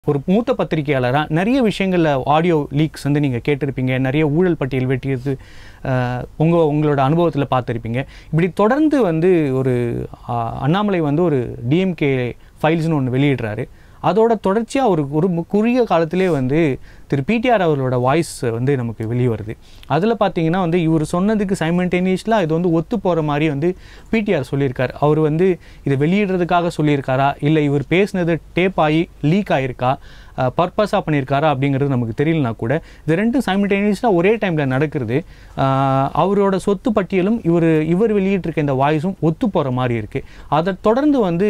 ஒரு மூத்த பத்திரிகையாளராக நிறைய விஷயங்களில் ஆடியோ லீக்ஸ் வந்து நீங்கள் கேட்டிருப்பீங்க நிறைய ஊழல் பட்டியல் வெட்டியது உங்கள் உங்களோட அனுபவத்தில் பார்த்துருப்பீங்க இப்படி தொடர்ந்து வந்து ஒரு ஆஹ், அண்ணாமலை வந்து ஒரு டிஎம்கே ஃபைல்ஸ்னு ஒன்று வெளியிடுறாரு அதோட தொடர்ச்சியாக ஒரு ஒரு மு- குறுகிய காலத்திலே வந்து திரு பிடிஆர் அவர்களோட வாய்ஸ் வந்து நமக்கு வெளியே வருது அதில் பார்த்தீங்கன்னா வந்து இவர் சொன்னதுக்கு சைமல்டேனியஸ்லாக இது வந்து ஒத்து போகிற மாதிரி வந்து பிடிஆர் சொல்லியிருக்கார் அவர் வந்து இதை வெளியிடுறதுக்காக சொல்லியிருக்காரா இல்லை இவர் பேசுனது டேப் ஆகி லீக் ஆயிருக்கா பர்பஸாக பண்ணியிருக்காரா அப்படிங்கிறது நமக்கு தெரியலனா கூட இது ரெண்டும் சைமல்டேனியஸாக ஒரே டைமில் நடக்கிறது ஆஹ் அவரோட சொத்து பட்டியலும் இவர் இவர் வெளியிட்டிருக்க இந்த வாய்ஸும் ஒத்து போகிற மாதிரி இருக்குது அதை தொடர்ந்து வந்து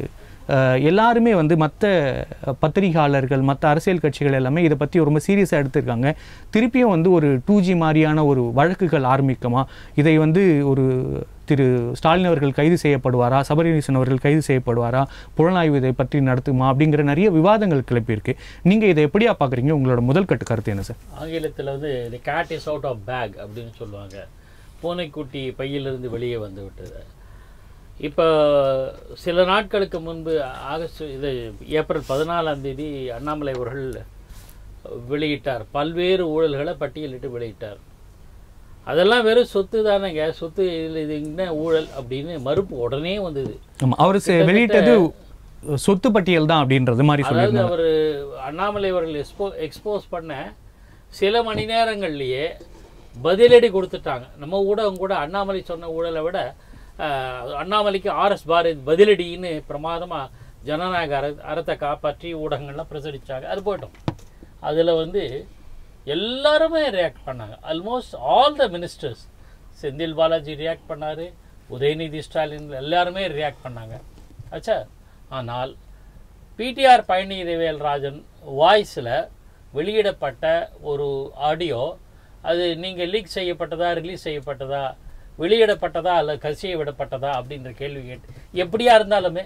அஹ் எல்லாருமே வந்து மற்ற பத்திரிகையாளர்கள் மற்ற அரசியல் கட்சிகள் எல்லாமே இதை பற்றி ரொம்ப சீரியஸாக எடுத்திருக்காங்க திருப்பியும் வந்து ஒரு டூ ஜி மாதிரியான ஒரு வழக்குகள் ஆரம்பிக்குமா இதை வந்து ஒரு திரு ஸ்டாலின் அவர்கள் கைது செய்யப்படுவாரா சபரீசன் அவர்கள் கைது செய்யப்படுவாரா புலனாய்வு இதை பற்றி நடத்துமா அப்படிங்கிற நிறைய விவாதங்கள் கிளப்பியிருக்கு நீங்கள் இதை எப்படியா பார்க்குறீங்க உங்களோட முதல் கட்டு கருத்து என்ன சார் ஆங்கிலத்தில் வந்து the cat is out of bag அப்படின்னு சொல்லுவாங்க பூனைக்குட்டி பையிலிருந்து வெளியே வந்து விட்டது இப்போ சில நாட்களுக்கு முன்பு ஆகஸ்ட் இது ஏப்ரல் பதினாலாம் தேதி அண்ணாமலை அவர்கள் வெளியிட்டார் பல்வேறு ஊழல்களை பட்டியலிட்டு வெளியிட்டார் அதெல்லாம் வெறும் சொத்து தானேங்க சொத்து இதில் இது என்ன ஊழல் அப்படின்னு மறுப்பு உடனே வந்தது ஆமாம் அவர் வெளியிட்டது சொத்து பட்டியல் தான் அப்படின்றது மாதிரி அதாவது சொல்லியிருந்தாங்க அவர் அண்ணாமலை அவர்கள் எக்ஸ்போ எக்ஸ்போஸ் பண்ண சில மணி நேரங்கள்லயே பதிலடி கொடுத்துட்டாங்க நம்ம ஊடகம் கூட அண்ணாமலை சொன்ன ஊழலை விட ஆஹ், அண்ணாமலைக்கு ஆர்எஸ் பாரத் பதிலடின்னு பிரமாதமா ஜனநாயக அற அறத்தை காப்பாற்றி ஊடகங்கள்லாம் பிரசரிச்சாங்க அது போயிட்டோம் அதுல வந்து எல்லாருமே ரியாக்ட் பண்ணாங்க almost all the ministers Senthil Balaji react பண்ணாரு உதயநிதி ஸ்டாலின் எல்லாருமே ரியாக்ட் பண்ணாங்க ஆச்சா ஆனால் பிடிஆர் பழனிவேல் ராஜன் வாய்ஸில் வெளியிடப்பட்ட ஒரு ஆடியோ அது நீங்கள் லீக் செய்யப்பட்டதா ரிலீஸ் செய்யப்பட்டதா வெளியிடப்பட்டதா அல்லது கசிய விடப்பட்டதா அப்படின்ற கேள்வி கேட்டு எப்படியா இருந்தாலுமே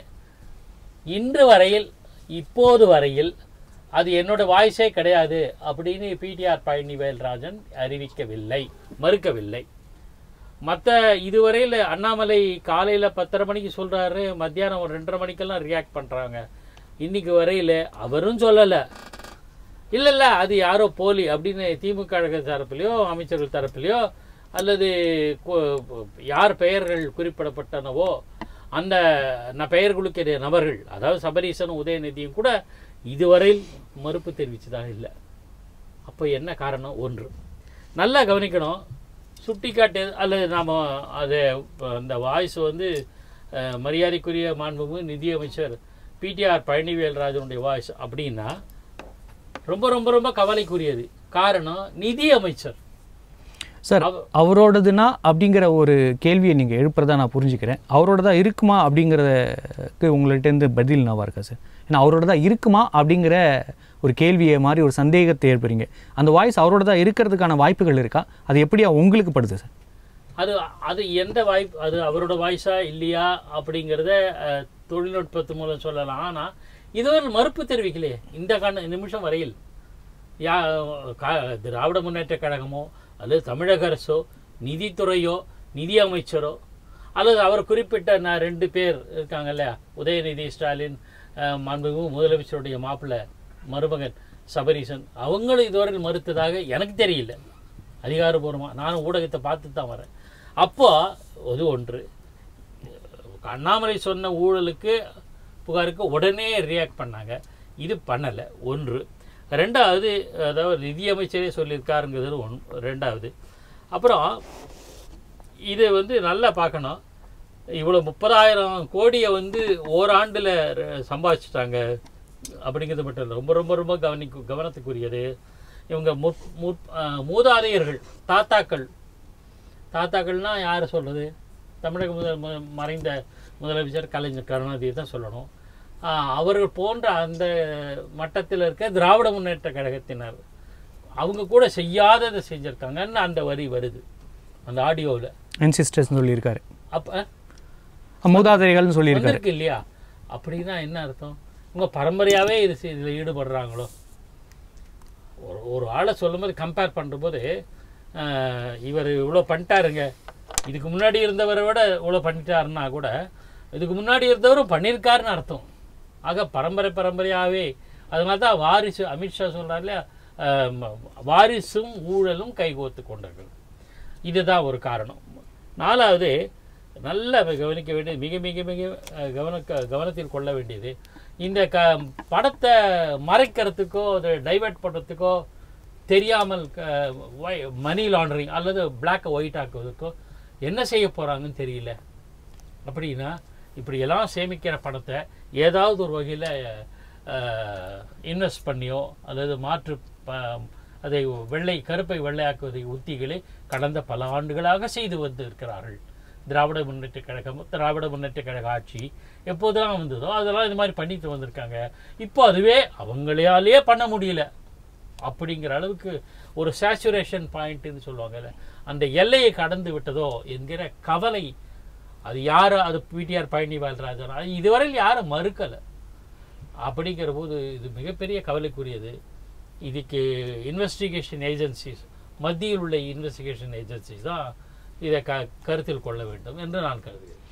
இன்று வரையில் இப்போது வரையில் அது என்னோட வாய்ஸே கிடையாது அப்படின்னு பிடிஆர் பழனிவேல் ராஜன் அறிவிக்கவில்லை மறுக்கவில்லை மற்ற இதுவரையில் அண்ணாமலை காலையில் பத்தரை மணிக்கு சொல்கிறாரு மத்தியானம் ஒரு ரெண்டரை மணிக்கெல்லாம் ரியாக்ட் பண்ணுறாங்க இன்னைக்கு வரையில் அவரும் சொல்லலை இல்லை இல்லை அது யாரோ போலி அப்படின்னு திமுக கழக தரப்புலையோ அமைச்சர்கள் தரப்புலையோ அல்லது கு- யார் பெயர்கள் குறிப்பிடப்பட்டனவோ அந்த ந பெயர் கொடுக்கிற நபர்கள் அதாவது சபரீசனும் உதயநிதியும் கூட இதுவரையில் மறுப்பு தெரிவிச்சதாக இல்லை அப்போ என்ன காரணம் ஒன்று நல்லா கவனிக்கணும் சுட்டிக்காட்டு அல்லது நாம் அது அந்த வாய்ஸ் வந்து அஹ், மரியாதைக்குரிய மாண்புமிகு நிதியமைச்சர் பிடிஆர் பழனிவேல் ராஜனுடைய வாய்ஸ் அப்படின்னா ரொம்ப ரொம்ப ரொம்ப கவலைக்குரியது காரணம் நிதி அமைச்சர் சார் அவரோடதுனா அப்படிங்கிற ஒரு கேள்வியை நீங்கள் எழுப்புறதா நான் புரிஞ்சுக்கிறேன் அவரோடதா இருக்குமா அப்படிங்கிறதுக்கு உங்கள்கிட்டேருந்து பதில் நான் இருக்கா சார் ஏன்னா அவரோடதா இருக்குமா அப்படிங்கிற ஒரு கேள்வியை மாதிரி ஒரு சந்தேகத்தை ஏற்படுறீங்க அந்த வாய்ஸ் அவரோடதா இருக்கிறதுக்கான வாய்ப்புகள் இருக்கா அது எப்படியா உங்களுக்கு படுது சார் அது அது எந்த வாய்ப்பு அது அவரோட வாய்ஸா இல்லையா அப்படிங்கிறத அஹ், தொழில்நுட்பத்து மூலம் சொல்லலாம் ஆனால் இதுவரை மறுப்பு தெரிவிக்கலையே இந்த கண நிமிஷம் வரையில் யா கா- திராவிட முன்னேற்ற கழகமோ அல்லது தமிழக அரசோ நிதித்துறையோ நிதி அமைச்சரோ அல்லது அவர் குறிப்பிட்ட நான் ரெண்டு பேர் இருக்காங்க இல்லையா உதயநிதி ஸ்டாலின் அஹ், மாண்புமிகு முதலமைச்சருடைய மாப்பிள்ளை மருமகன் சபரீசன் அவங்களும் இதுவரை மறுத்ததாக எனக்கு தெரியல அதிகாரபூர்வமாக நானும் ஊடகத்தை பார்த்து தான் வரேன் அப்போ அது ஒன்று அண்ணாமலை சொன்ன ஊழலுக்கு புகாருக்கு உடனே ரியாக்ட் பண்ணாங்க இது பண்ணலை ஒன்று ரெண்டாவது அதாவது நிதியமைச்சரே சொல்லியிருக்காருங்கிறது ஒன் ரெண்டாவது அப்புறம் இது வந்து நல்லா பார்க்கணும் இவ்வளோ முப்பதாயிரம் கோடியை வந்து ஓராண்டில் சம்பாதிச்சிட்டாங்க அப்படிங்கிறது மட்டும் இல்லை ரொம்ப ரொம்ப ரொம்ப கவனிக்கு கவனத்துக்குரியது இவங்க முற் முற் அஹ், மூதாதையர்கள் தாத்தாக்கள் தாத்தாக்கள்னா யார் சொல்கிறது தமிழக முதல் மு- மறைந்த முதலமைச்சர் கலைஞர் கருணாநிதி தான் சொல்லணும் ஆஹ் அவர்கள் போன்ற அந்த மட்டத்தில் இருக்க திராவிட முன்னேற்ற கழகத்தினர் அவங்க கூட செய்யாததை செஞ்சுருக்காங்கன்னு அந்த வரி வருது அந்த ஆடியோவில் அன்சிஸ்டர்ஸ்னு சொல்லியிருக்காரு அப்போ மூதாதையர்கள்னு சொல்லியிருக்காரு வந்திருக்கு இல்லையா அப்படின்னா என்ன அர்த்தம் உங்க பரம்பரையாவே இது செய்- இதுல ஈடுபடுறாங்களோ ஒரு ஒரு ஆளை சொல்லும்போது கம்பேர் பண்ணும்போது இவர் இவ்வளோ பண்ணிட்டாருங்க இதுக்கு முன்னாடி இருந்தவரை விட இவ்வளோ பண்ணிட்டாருன்னா கூட இதுக்கு முன்னாடி இருந்தவரும் பண்ணியிருக்காருன்னு அர்த்தம் ஆக பரம்பரை பரம்பரையாகவே அதனால தான் வாரிசு அமித்ஷா சொல்கிறாருல வாரிசும் ஊழலும் கைகோத்து கொண்டார்கள் இதுதான் ஒரு காரணம் நாலாவது நல்ல கவனிக்க வேண்டியது மிக மிக மிக அஹ், கவனிக்க கவனத்தில் கொள்ள வேண்டியது இந்த க படத்தை மறைக்கிறதுக்கோ அதை டைவர்ட் பண்ணுறதுக்கோ தெரியாமல் மணி லாண்டரிங் அல்லது பிளாக் ஒயிட் ஆக்குவதற்கோ என்ன செய்ய போகிறாங்கன்னு தெரியல அப்படின்னா இப்படியெல்லாம் சேமிக்கிற பணத்தை ஏதாவது ஒரு வகையில் இன்வெஸ்ட் பண்ணியோ அல்லது மாற்று ப- அதை வெள்ளை கருப்பை வெள்ளையாக்குவதை உத்திகளை கடந்த பல ஆண்டுகளாக செய்து வந்து இருக்கிறார்கள் திராவிட முன்னேற்ற கழகம் திராவிட முன்னேற்ற கழக ஆட்சி எப்போதெல்லாம் வந்ததோ அதெல்லாம் இது மாதிரி பண்ணிட்டு வந்திருக்காங்க இப்போ அதுவே அவங்களாலேயே பண்ண முடியல அப்படிங்கிற அளவுக்கு ஒரு சேச்சுரேஷன் பாயிண்ட்னு சொல்லுவாங்கல்ல அந்த எல்லையை கடந்து விட்டதோ என்கிற கவலை அது யார் அது பிடிஆர் பழனி வாழ்ராஜன் அது இதுவரையில் யாரும் மறுக்கலை அப்படிங்கிற போது இது மிகப்பெரிய கவலைக்குரியது இதுக்கு இன்வெஸ்டிகேஷன் ஏஜென்சிஸ் மத்தியில் உள்ள இன்வெஸ்டிகேஷன் ஏஜென்சிஸ் தான் இதை க கருத்தில் கொள்ள வேண்டும் என்று நான் கருதுகிறேன்